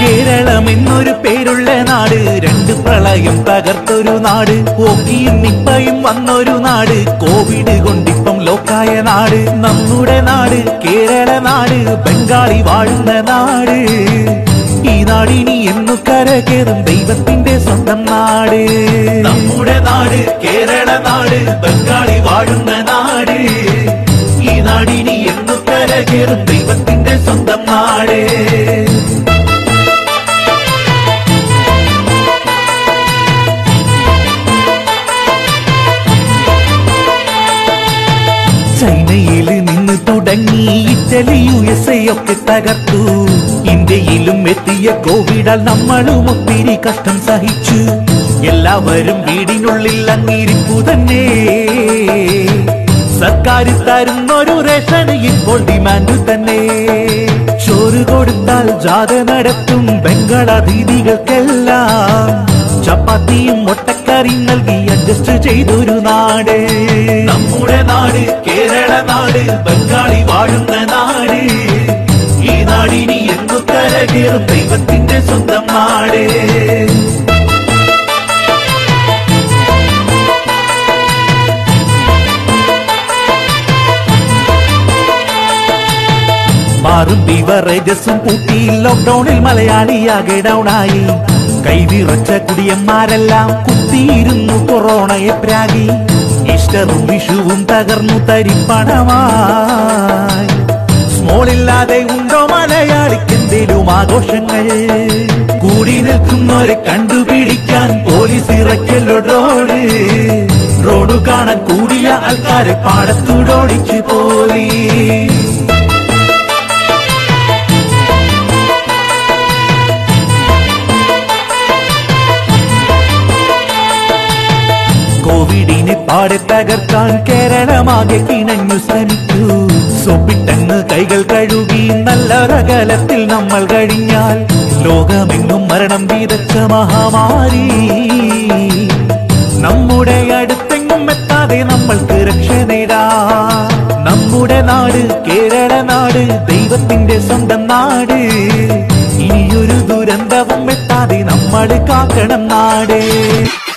കേരളം എന്നൊരു പേരുള്ള നാട് രണ്ട് പ്രളയം തകർത്തൊരു നാട് ഓക്കിയും നിപ്പയും വന്നൊരു നാട് കോവിഡ് കൊണ്ടിപ്പം ലോക്കായ നാട് നമ്മുടെ നാട് കേരള നാട് ബംഗാളി വാഴുന്ന നാട് ഈ നാടിനി എന്നു കരകേറും ദൈവത്തിന്റെ സ്വന്തം നാട് നമ്മുടെ നാട് കേരള നാട് ബംഗാളി വാഴുന്ന നാട് ഈ നാടിനി എന്നു കരകേറും ദൈവത്തിന്റെ സ്വന്തം നാട് ചൈനയിൽ നിന്ന് തുടങ്ങി ഇറ്റലി യു എസ് എ ഒക്കെ തകർത്തു ഇന്ത്യയിലും എത്തിയ കോവിഡാൽ നമ്മളും ഒത്തിരി കഷ്ടം സഹിച്ചു എല്ലാവരും വീടിനുള്ളിൽ അങ്ങിരിപ്പു തന്നെ സർക്കാർ തരുന്നൊരു റേഷൻ ഇപ്പോൾ ഡിമാൻഡ് തന്നെ ചോറ് കൊടുത്താൽ ജാഥ നടത്തും ബംഗാള ദീദികൾക്കെല്ലാം ചപ്പാത്തിയും മുട്ടക്കറി നൽകി അഡ്ജസ്റ്റ് ചെയ്തൊരു നാട് നമ്മുടെ നാട് കേരള നാട് ബംഗാളി വാഴുന്ന നാട് ഈ നാടിനി എന്നു കരകേറും ദൈവത്തിന്റെ സ്വന്തം നാട് മാറും ബിവറേജസും പൂട്ടി ലോക്ക്ഡൌണിൽ മലയാളിയാകെ ഡൗണായി കൈവിറച്ച കുടിയന്മാരെല്ലാം കുത്തിയിരുന്നു കൊറോണയെ പ്രാഗി ഈസ്റ്ററും വിഷുവും തകർന്നു തരിപ്പണമായി സ്മോളില്ലാതെ ഉണ്ടോ മലയാളിക്കെന്തേലും ആഘോഷങ്ങൾ കൂടി നിൽക്കുന്നവരെ കണ്ടുപിടിക്കാൻ പോലീസ് ഇറക്കല്ലോ റോഡ് റോഡ് കാണാൻ കൂടിയ ആൾക്കാരെ പാടത്തൂടോടിച്ചു പോയി കോവിഡിനെ പാടെ തകർക്കാൻ കേരളമാകെ കിണഞ്ഞു ശ്രമിച്ചു സൊപ്പിട്ടങ്ങ് കൈകൾ കഴുകി നല്ലൊരകലത്തിൽ നമ്മൾ കഴിഞ്ഞാൽ ലോകമെങ്ങും മരണം വീതച്ച മഹാമാരി നമ്മുടെ അടുത്തെങ്ങും എത്താതെ നമ്മൾക്ക് രക്ഷ നേടാം നമ്മുടെ നാട് കേരള നാട് ദൈവത്തിന്റെ സ്വന്തം നാട് ഇനിയൊരു ദുരന്തവും എത്താതെ നമ്മൾ കാക്കണം നാട്